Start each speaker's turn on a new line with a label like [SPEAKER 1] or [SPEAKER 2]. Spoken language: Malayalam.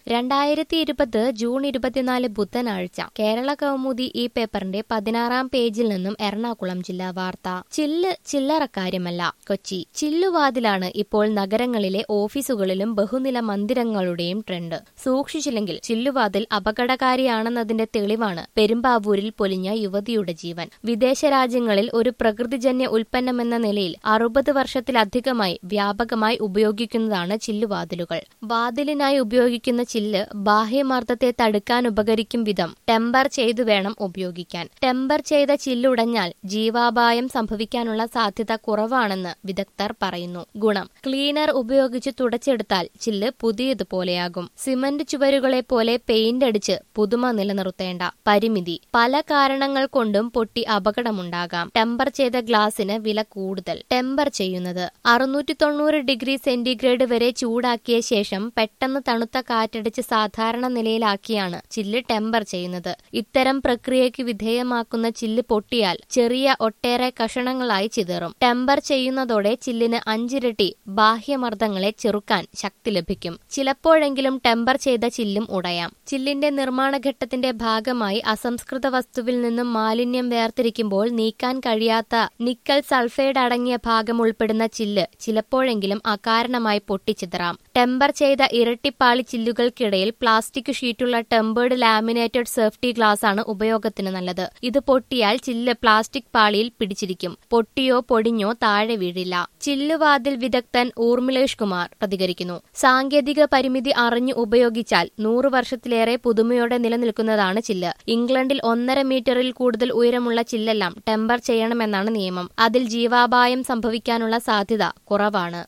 [SPEAKER 1] രണ്ടായിരത്തി ഇരുപത് ജൂൺ ഇരുപത്തിനാല് ബുധനാഴ്ച കേരള കൗമുദി ഈ പേപ്പറിന്റെ പതിനാറാം പേജിൽ നിന്നും എറണാകുളം ജില്ലാ വാർത്ത ചില്ല് ചില്ലറക്കാര്യമല്ല കൊച്ചി ചില്ലുവാതിലാണ് ഇപ്പോൾ നഗരങ്ങളിലെ ഓഫീസുകളിലും ബഹുനില മന്ദിരങ്ങളുടെയും ട്രെൻഡ് സൂക്ഷിച്ചില്ലെങ്കിൽ ചില്ലുവാതിൽ അപകടകാരിയാണെന്നതിന്റെ തെളിവാണ് പെരുമ്പാവൂരിൽ പൊലിഞ്ഞ യുവതിയുടെ ജീവൻ വിദേശ രാജ്യങ്ങളിൽ ഒരു പ്രകൃതിജന്യ ഉൽപ്പന്നമെന്ന നിലയിൽ അറുപത് വർഷത്തിലധികമായി വ്യാപകമായി ഉപയോഗിക്കുന്നതാണ് ചില്ലുവാതിലുകൾ വാതിലിനായി ഉപയോഗിക്കുന്ന ചില്ല് ബാഹ്യമർദ്ദത്തെ തടുക്കാൻ ഉപകരിക്കും വിധം ടെമ്പർ ചെയ്തു വേണം ഉപയോഗിക്കാൻ ടെമ്പർ ചെയ്ത ചില്ലുടഞ്ഞാൽ ജീവാപായം സംഭവിക്കാനുള്ള സാധ്യത കുറവാണെന്ന് വിദഗ്ധർ പറയുന്നു ഗുണം ക്ലീനർ ഉപയോഗിച്ച് തുടച്ചെടുത്താൽ ചില്ല് പുതിയതുപോലെയാകും സിമന്റ് ചുവരുകളെ പോലെ പെയിന്റ് അടിച്ച് പുതുമ നിലനിർത്തേണ്ട പരിമിതി പല കാരണങ്ങൾ കൊണ്ടും പൊട്ടി അപകടമുണ്ടാകാം ടെമ്പർ ചെയ്ത ഗ്ലാസിന് വില കൂടുതൽ ടെമ്പർ ചെയ്യുന്നത് അറുന്നൂറ്റി തൊണ്ണൂറ് ഡിഗ്രി സെന്റിഗ്രേഡ് വരെ ചൂടാക്കിയ ശേഷം പെട്ടെന്ന് തണുത്ത കാറ്റടിച്ച് സാധാരണ നിലയിലാക്കിയാണ് ചില്ല് ടെമ്പർ ചെയ്യുന്നത് ഇത്തരം പ്രക്രിയയ്ക്ക് വിധേയമാക്കുന്ന ചില്ല് പൊട്ടിയാൽ ചെറിയ ഒട്ടേറെ കഷണങ്ങളായി ചിതറും ടെമ്പർ ചെയ്യുന്നതോടെ ചില്ലിന് അഞ്ചിരട്ടി ബാഹ്യമർദ്ദങ്ങളെ ചെറുക്കാൻ ശക്തി ലഭിക്കും ചിലപ്പോഴെങ്കിലും ടെമ്പർ ചെയ്ത ചില്ലും ഉടയാം ചില്ലിന്റെ നിർമ്മാണ ഘട്ടത്തിന്റെ ഭാഗമായി അസംസ്കൃത വസ്തുവിൽ നിന്നും മാലിന്യം വേർതിരിക്കുമ്പോൾ നീക്കാൻ കഴിയാത്ത നിക്കൽ സൾഫൈഡ് അടങ്ങിയ ഭാഗം ഉൾപ്പെടുന്ന ചില്ല് ചിലപ്പോഴെങ്കിലും അകാരണമായി പൊട്ടിച്ചിതറാം ടെമ്പർ ചെയ്ത ഇരട്ടിപ്പാളി ചില്ലുകൾക്കിടയിൽ പ്ലാസ്റ്റിക് ഷീറ്റുള്ള ടെമ്പേർഡ് ലാമിനേറ്റഡ് സേഫ്റ്റി ഗ്ലാസ് ആണ് ഉപയോഗത്തിന് നല്ലത് ഇത് പൊട്ടിയാൽ ചില്ല് പ്ലാസ്റ്റിക് പാളിയിൽ പിടിച്ചിരിക്കും പൊട്ടിയോ പൊടിഞ്ഞോ താഴെ വീഴില്ല ചില്ലുവാതിൽ വിദഗ്ധൻ ഊർമിളേഷ് കുമാർ പ്രതികരിക്കുന്നു സാങ്കേതിക പരിമിതി അറിഞ്ഞു ഉപയോഗിച്ചാൽ നൂറ് വർഷത്തിലേറെ പുതുമയോടെ നിലനിൽക്കുന്നതാണ് ചില്ല് ഇംഗ്ലണ്ടിൽ ഒന്നര മീറ്ററിൽ കൂടുതൽ ഉയരമുള്ള ചില്ലെല്ലാം ടെമ്പർ ചെയ്യണമെന്നാണ് നിയമം അതിൽ ജീവാപായം സംഭവിക്കാനുള്ള സാധ്യത കുറവാണ്